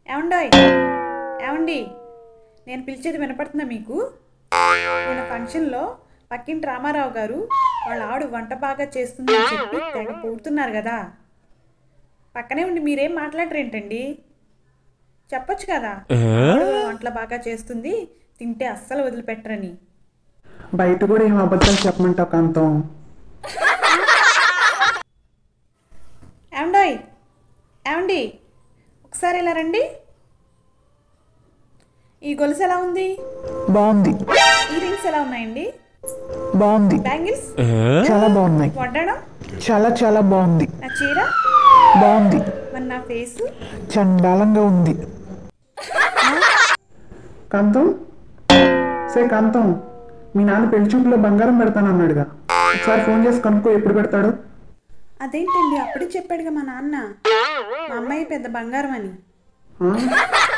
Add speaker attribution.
Speaker 1: ఏమండోయ్ ఏమండి నేను పిలిచేది వినపడుతుందా మీకు నేను ఫంక్షన్లో పక్కింటి రామారావు గారు వాళ్ళ ఆవిడ వంట బాగా చేస్తుంది అని చెప్పి తెగ పూడుతున్నారు కదా పక్కనే ఉండి మీరేం మాట్లాడరేంటండి చెప్పొచ్చు కదా ఆవిడ వంటలు బాగా చేస్తుంది తింటే అస్సలు వదిలిపెట్టరని
Speaker 2: బయట కూడా ఏం అబద్ధాలు చెప్పమంటావు కాంతం
Speaker 1: ఏమండోయ్ ఏమండి ఒకసారి ఇలా రండి ఈ గొలుసు ఎలా ఉంది
Speaker 2: బాగుంది
Speaker 1: ఈ రింగ్స్ ఎలా ఉన్నాయండి
Speaker 2: బాగుంది
Speaker 1: బ్యాంగిల్స్
Speaker 2: చాలా బాగున్నాయి
Speaker 1: వడ్డడం
Speaker 2: చాలా చాలా బాగుంది
Speaker 1: నా చీర
Speaker 2: బాగుంది
Speaker 1: మరి నా ఫేస్
Speaker 2: చండాలంగా ఉంది కాంతం సే కాంతం మీ నాన్న పెళ్లి చూపులో బంగారం పెడతానన్నాడుగా ఒకసారి ఫోన్ చేసి కనుక్కో ఎప్పుడు పెడతాడు
Speaker 1: అదేంటండి అప్పుడే చెప్పాడుగా మా నాన్న మా అమ్మాయి పెద్ద బంగారం అని
Speaker 2: ఆ?